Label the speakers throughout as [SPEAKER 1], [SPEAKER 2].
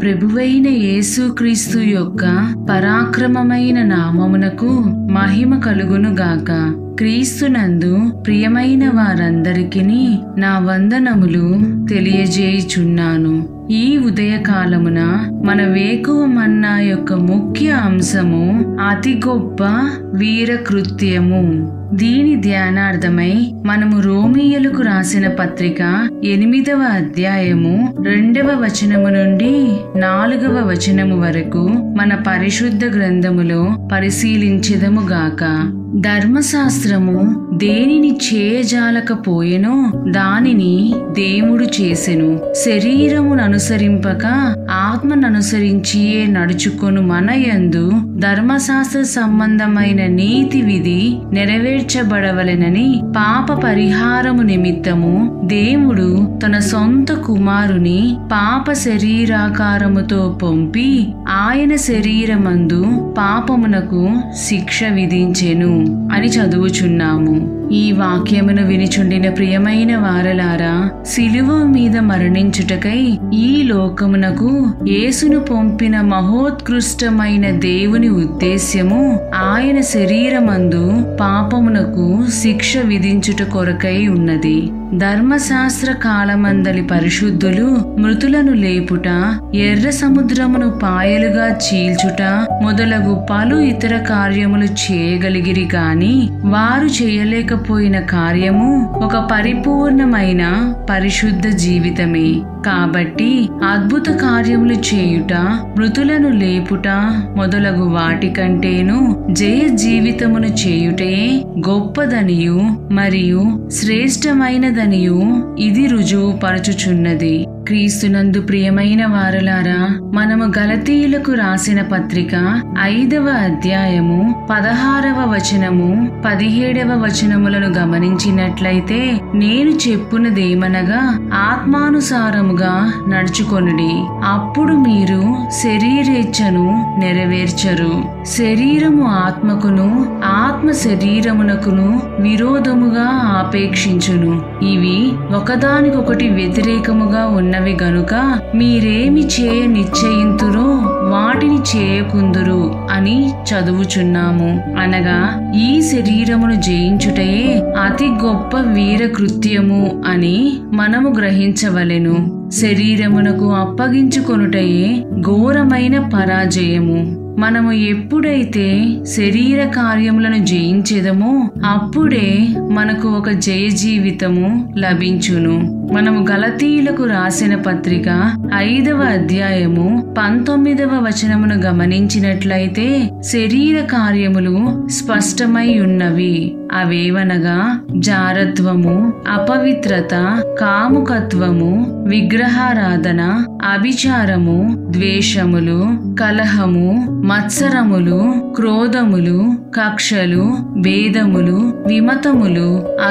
[SPEAKER 1] ప్రభువైన యేసుక్రీస్తు యొక్క పరాక్రమమైన నామమునకు మహిమ కలుగును గాక క్రీస్తునందు ప్రియమైన వారందరికీ నా వందనములు తెలియజేయుచున్నాను ఈ ఉదయకాలమున మన వేకువ మన్నా యొక్క ముఖ్య అంశము అతి గొప్ప వీర కృత్యము దీని ధ్యానార్థమై మనము రోమియలకు రాసిన పత్రిక ఎనిమిదవ అధ్యాయము రెండవ వచనము నుండి నాలుగవ వచనము వరకు మన పరిశుద్ధ గ్రంథములో పరిశీలించెదము గాక ధర్మశాస్త్రము దేనిని చేయజాలకపోయెనో దానిని దేవుడు చేసెను శరీరమును అనుసరింపక ఆత్మను అనుసరించియే నడుచుకొను మన యందు ధర్మశాస్త్ర సంబంధమైన నీతి విధి నెరవేర్చబడవలెనని పాప పరిహారము నిమిత్తము దేవుడు తన సొంత కుమారుని పాప శరీరాకారముతో పంపి ఆయన శరీరమందు పాపమునకు శిక్ష విధించెను అని చదువుచున్నాము ఈ వాక్యమును వినిచుండిన ప్రియమైన వారలారా సిలువ మీద మరణించుటకై ఈ లోకమునకు యేసును పంపిన మహోత్కృష్టమైన దేవుని ఉద్దేశ్యము ఆయన శరీరమందు పాపమునకు శిక్ష విధించుట కొరకై ఉన్నది ధర్మశాస్త్ర కాలమందలి పరిశుద్ధులు మృతులను లేపుట ఎర్ర సముద్రమును పాయలుగా చీల్చుట మొదలగు పలు ఇతర కార్యములు చేయగలిగిరి గాని వారు చేయలేకపోయిన కార్యము ఒక పరిపూర్ణమైన పరిశుద్ధ జీవితమే కాబట్టి అద్భుత కార్యములు చేయుట మృతులను లేపుట మొదలగు వాటికంటేను జయ జీవితమును చేయుటే గొప్పదనియు మరియు శ్రేష్టమైనదనియు ఇది రుజువు పరచుచున్నది క్రీస్తునందు ప్రియమైన వారలారా మనము గలతీయులకు రాసిన పత్రిక ఐదవ అధ్యాయము పదహారవ వచనము పదిహేడవ వచనములను గమనించినట్లయితే నేను చెప్పునదేమనగా ఆత్మానుసారముగా నడుచుకొనుడి అప్పుడు మీరు శరీరేచ్ఛను నెరవేర్చరు శరీరము ఆత్మకును ఆత్మ శరీరమునకును విరోధముగా ఆపేక్షించును ఇవి ఒకదానికొకటి వ్యతిరేకముగా ఉన్నవి గనుక మీరేమి చేయ నిశ్చయింతురో వాటిని చేయకుందురు అని చదువుచున్నాము అనగా ఈ శరీరమును జయించుటయే అతి గొప్ప వీర కృత్యము అని మనము గ్రహించవలెను శరీరమునకు అప్పగించుకొనుటయే ఘోరమైన పరాజయము మనము ఎప్పుడైతే శరీర కార్యములను జయించేదమో అప్పుడే మనకు ఒక జయ జీవితము లభించును మనము గలతీయులకు రాసిన పత్రిక ఐదవ అధ్యాయము పంతొమ్మిదవ వచనమును గమనించినట్లయితే శరీర కార్యములు స్పష్టమై ఉన్నవి అవేవనగా జారత్వము అపవిత్రత కాముకత్వము విగ్రహారాధన అభిచారము ద్వేషములు కలహము మత్సరములు క్రోధములు కక్షలు భేదములు విమతములు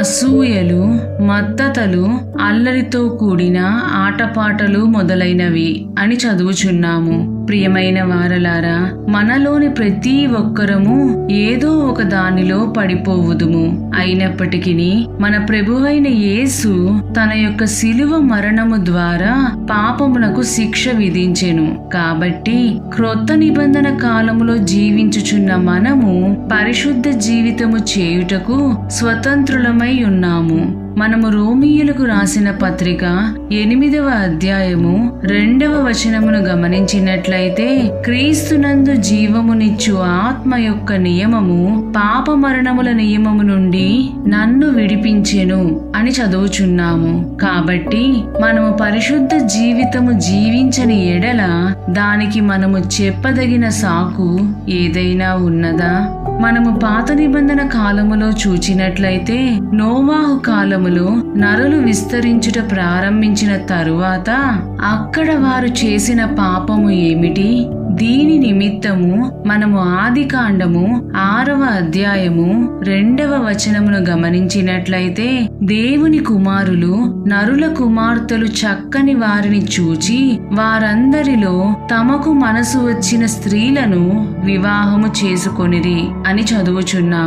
[SPEAKER 1] అసూయలు మత్తతలు అల్లరితో కూడిన ఆటపాటలు మొదలైనవి అని చదువుచున్నాము ప్రియమైన వారలారా మనలోని ప్రతి ఒక్కరము ఏదో ఒక దానిలో పడిపోవుదుము అయినప్పటికీ మన ప్రభువైన యేసు తన యొక్క శిలువ మరణము ద్వారా పాపమునకు శిక్ష విధించెను కాబట్టి క్రొత్త నిబంధన కాలములో జీవించుచున్న మనము పరిశుద్ధ జీవితము చేయుటకు స్వతంత్రులమై ఉన్నాము మనము రోమియులకు రాసిన పత్రిక ఎనిమిదవ అధ్యాయము రెండవ వచనమును గమనించినట్లయితే క్రీస్తునందు జీవమునిచ్చు ఆత్మ యొక్క నియమము పాప మరణముల నియమము నుండి నన్ను విడిపించెను అని చదువుచున్నాము కాబట్టి మనము పరిశుద్ధ జీవితము జీవించని ఎడల దానికి మనము చెప్పదగిన సాకు ఏదైనా ఉన్నదా మనము పాత నిబంధన కాలములో చూచినట్లయితే నోవాహు కాలములో నరులు విస్తరించుట ప్రారంభించిన తరువాత అక్కడ వారు చేసిన పాపము ఏమిటి దీని నిమిత్తము మనము ఆది కాండము ఆరవ అధ్యాయము రెండవ వచనమును గమనించినట్లయితే దేవుని కుమారులు నరుల కుమార్తెలు చక్కని వారిని చూచి వారందరిలో తమకు మనసు వచ్చిన స్త్రీలను వివాహము చేసుకొనిరి అని చదువుచున్నాము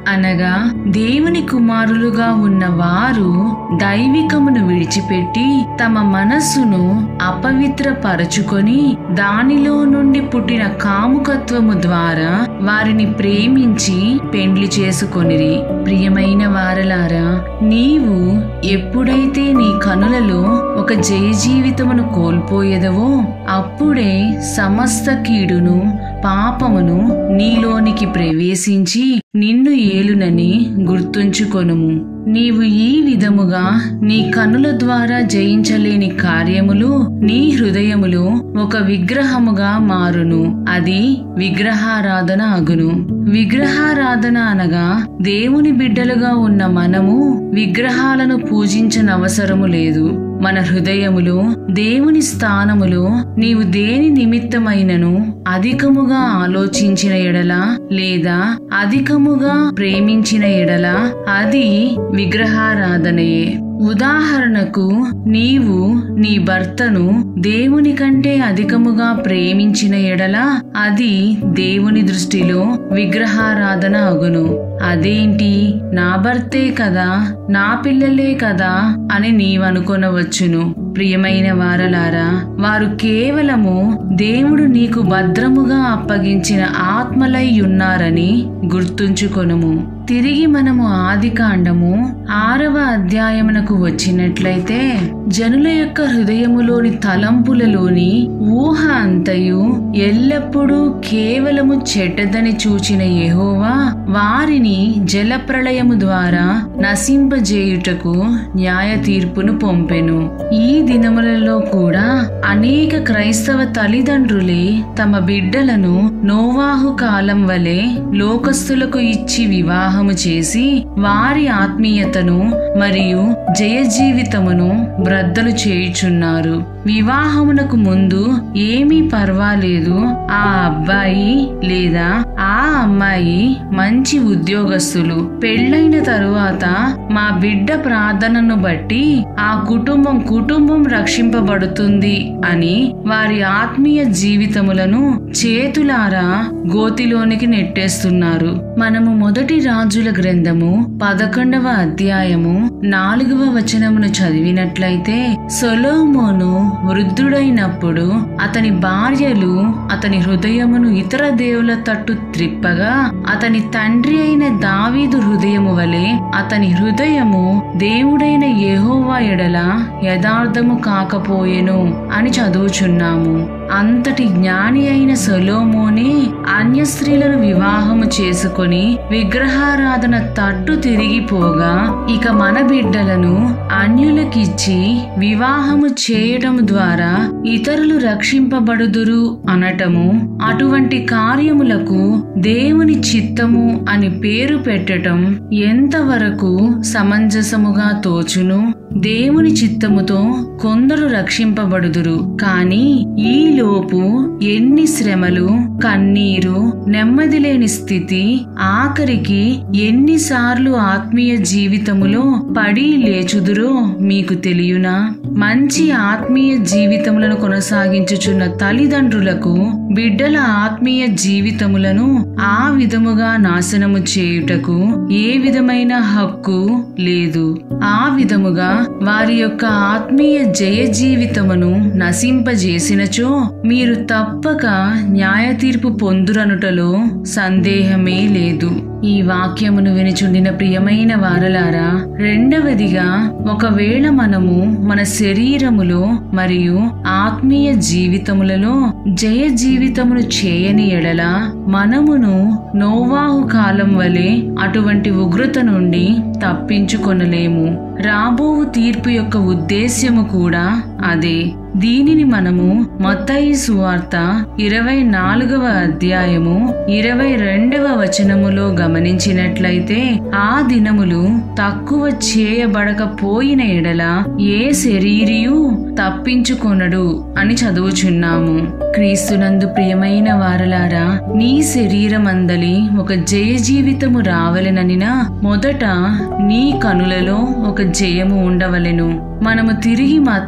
[SPEAKER 1] అనగా దేవుని కుమారులుగా ఉన్న వారు దైవికమును విడిచిపెట్టి తమ మనస్సును అపవిత్రపరచుకొని దానిలో నుండి పుట్టిన కాముకత్వము ద్వారా వారిని ప్రేమించి పెండ్లి చేసుకొనిరి ప్రియమైన వారలారా నీవు ఎప్పుడైతే నీ కనులలో ఒక జయ జీవితమును కోల్పోయేదవో అప్పుడే సమస్త కీడును పాపమును నీలోనికి ప్రవేశించి నిన్ను ఏలునని గుర్తుంచుకొనుము నీవు ఈ విధముగా నీ కనుల ద్వారా జయించలేని కార్యములు నీ హృదయములో ఒక విగ్రహముగా మారును అది విగ్రహారాధన అగును విగ్రహారాధన అనగా దేవుని బిడ్డలుగా ఉన్న మనము విగ్రహాలను పూజించనవసరము లేదు మన హృదయములో దేవుని స్థానములో నీవు దేని నిమిత్తమైనను అధికముగా ఆలోచించిన ఎడల లేదా అధికముగా ప్రేమించిన ఎడల అది విగ్రహారాధనయే ఉదాహరణకు నీవు నీ భర్తను దేవుని కంటే అధికముగా ప్రేమించిన ఎడల అది దేవుని దృష్టిలో విగ్రహారాధన అగును అదేంటి నా భర్తే కదా నా పిల్లలే కదా అని నీవనుకొనవచ్చును ప్రియమైన వారలారా వారు కేవలము దేవుడు నీకు భద్రముగా అప్పగించిన ఆత్మలై ఉన్నారని గుర్తుంచుకొనుము తిరిగి మనము ఆది కాండము ఆరవ అధ్యాయమునకు వచ్చినట్లయితే జనుల యొక్క హృదయములోని తలంపులలోని ఊహ అంతయు ఎల్లప్పుడూ కేవలము చెడ్డదని చూచిన యెహోవా వారిని జలప్రళయము ద్వారా నశింపజేయుటకు న్యాయ తీర్పును పంపెను ఈ దినములలో కూడా అనేక క్రైస్తవ తల్లిదండ్రులే తమ బిడ్డలను నోవాహు కాలం వలె లోకస్తులకు ఇచ్చి వివాహము చేసి వారి ఆత్మీయతను మరియు జయ జీవితమును బ్రద్దలు చేయుచున్నారు వివాహమునకు ముందు ఏమీ పర్వాలేదు ఆ అబ్బాయి లేదా ఆ అమ్మాయి మంచి ఉద్యోగస్తులు పెళ్ళైన తరువాత మా బిడ్డ ప్రార్థనను బట్టి ఆ కుటుంబం కుటుంబం రక్షింపబడుతుంది అని వారి ఆత్మీయ జీవితములను చేతులారా గోతిలోనికి నెట్టేస్తున్నారు మనము మొదటి రాజుల గ్రంథము పదకొండవ అధ్యాయము నాలుగవ వచనమును చదివినట్లయితే సొలోమోను వృద్ధుడైనప్పుడు అతని భార్యలు అతని హృదయమును ఇతర దేవుల తట్టు త్రిప్పగా అతని తండ్రి అయిన దావీదు హృదయము వలె అతని హృదయము దేవుడైన యెహోవా ఎడల యథార్థము కాకపోయెను అని చదువుచున్నాము అంతటి జ్ఞాని అయిన సొలోమోని అన్య స్త్రీలను వివాహము చేసుకొని విగ్రహారాధన తట్టు తిరిగిపోగా ఇక మన బిడ్డలను అన్యులకిచ్చి వివాహము చేయటం ద్వారా ఇతరులు రక్షింపబడుదురు అనటము అటువంటి కార్యములకు దేవుని చిత్తము అని పేరు పెట్టటం ఎంతవరకు సమంజసముగా తోచును దేవుని చిత్తముతో కొందరు రక్షింపబడుదురు కాని ఈ లోపు ఎన్ని శ్రమలు కన్నీరు నెమ్మది లేని స్థితి ఆఖరికి ఎన్నిసార్లు ఆత్మీయ జీవితములో పడి లేచుదురో మీకు తెలియనా మంచి ఆత్మీయ జీవితములను కొనసాగించుచున్న తల్లిదండ్రులకు బిడ్డల ఆత్మీయ జీవితములను ఆ విధముగా నాశనము చేయుటకు ఏ విధమైన హక్కు లేదు ఆ విధముగా వారి యొక్క ఆత్మీయ జయ జీవితమును నశింపజేసినచో మీరు తప్పక న్యాయ తీర్పు పొందురనుటలో సందేహమే లేదు ఈ వాక్యమును వినిచుండిన ప్రియమైన వారలారా రెండవదిగా ఒకవేళ మనము మన శరీరములో మరియు ఆత్మీయ జీవితములలో జయ జీవితమును చేయని ఎడల మనమును నోవాహు కాలం వలె అటువంటి ఉగ్రత నుండి తప్పించుకొనలేము రాబోవు తీర్పు యొక్క ఉద్దేశ్యము కూడా అదే దీనిని మనము మత్తయి సువార్త ఇరవై నాలుగవ అధ్యాయము ఇరవై రెండవ వచనములో గమనించినట్లయితే ఆ దినములు తక్కువ చేయబడకపోయిన ఎడల ఏ శరీరియు తప్పించుకొనడు అని చదువుచున్నాము క్రీస్తునందు ప్రియమైన వారలారా నీ శరీరమందలి ఒక జయ జీవితము రావలెననిన మొదట నీ కనులలో ఒక జయము ఉండవలెను మనము తిరిగి మత్తాయి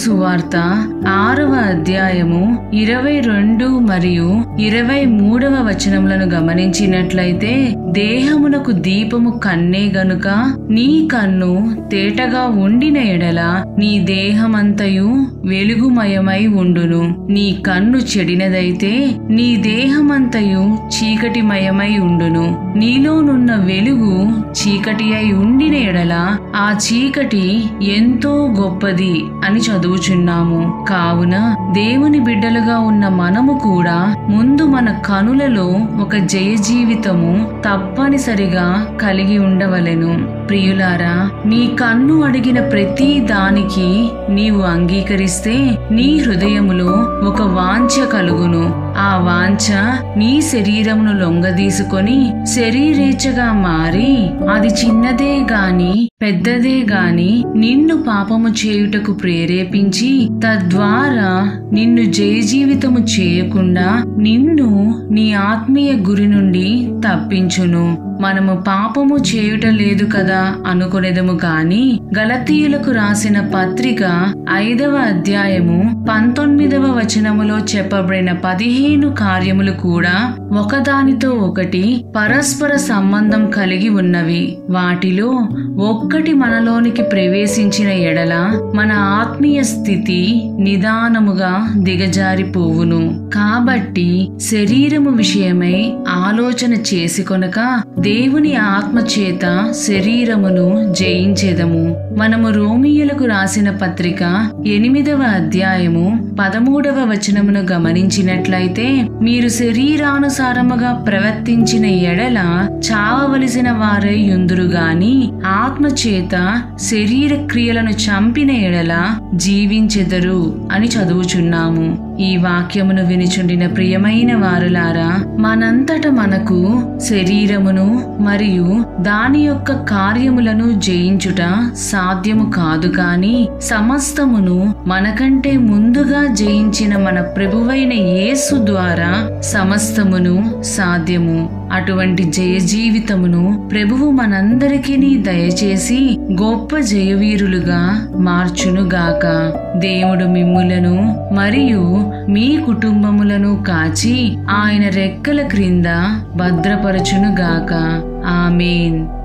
[SPEAKER 1] సువార్త ఆరవ అధ్యాయము ఇరవై రెండు మరియు ఇరవై మూడవ వచనములను గమనించినట్లయితే దేహమునకు దీపము కన్నే గనుక నీ కన్ను తేటగా ఉండిన ఎడల నీ దేహమంతయు వెలుగుమయమై ఉండును నీ కన్ను చెడినదైతే నీ దేహమంతయు చీకటిమయమై ఉండును నీలోనున్న వెలుగు చీకటి అయి ఉండిన ఎడల ఆ చీకటి ఎంతో గొప్పది అని చదువుచున్నాము కావున దేవుని బిడ్డలుగా ఉన్న మనము కూడా ముందు మన కనులలో ఒక జయ జీవితము తప్పనిసరిగా కలిగి ఉండవలెను ప్రియులారా నీ కన్ను అడిగిన ప్రతి దానికి నీవు అంగీకరిస్తే నీ హృదయములో ఒక వాంఛ కలుగును ఆ వాంఛ నీ శరీరమును లొంగదీసుకొని శరీరేచ్ఛగా మారి అది చిన్నదే గాని పెద్దదే గాని నిన్ను పాపము చేయుటకు ప్రేరేపించి తద్వారా నిన్ను జయజీవితము చేయకుండా నిన్ను నీ ఆత్మీయ గురి నుండి తప్పించును మనము పాపము చేయుట లేదు కదా అనుకునేదము గాని గలతీయులకు రాసిన పత్రిక ఐదవ అధ్యాయము పంతొమ్మిదవ వచనములో చెప్పబడిన పదిహేను కార్యములు కూడా ఒకదానితో ఒకటి పరస్పర సంబంధం కలిగి ఉన్నవి వాటిలో ఒక్కటి మనలోనికి ప్రవేశించిన ఎడల మన ఆత్మీయ స్థితి నిదానముగా దిగజారిపోవును కాబట్టి శరీరము విషయమై ఆలోచన చేసి కొనక దేవుని ఆత్మ చేత శరీరమును జయించెదము మనము రోమియులకు రాసిన పత్రిక ఎనిమిదవ అధ్యాయము పదమూడవ వచనమును గమనించినట్లయితే మీరు శరీరానుసారముగా ప్రవర్తించిన ఎడల చావవలసిన వారై యుందురు గాని ఆత్మ చేత శరీర క్రియలను చంపిన ఎడల జీవించెదరు అని చదువుచున్నాము ఈ వాక్యమును వినిచుండిన ప్రియమైన వారులారా మనంతట మనకు శరీరమును మరియు దాని యొక్క కార్యములను జయించుట సాధ్యము కాదు కాని సమస్తమును మనకంటే ముందుగా జయించిన మన ప్రభువైన యేసు ద్వారా సమస్తమును సాధ్యము అటువంటి జయ జీవితమును ప్రభువు మనందరికీ దయచేసి గొప్ప జయవీరులుగా మార్చునుగాక దేవుడు మిమ్ములను మరియు మీ కుటుంబములను కాచి ఆయన రెక్కల క్రింద భద్రపరచునుగాక ఆమెన్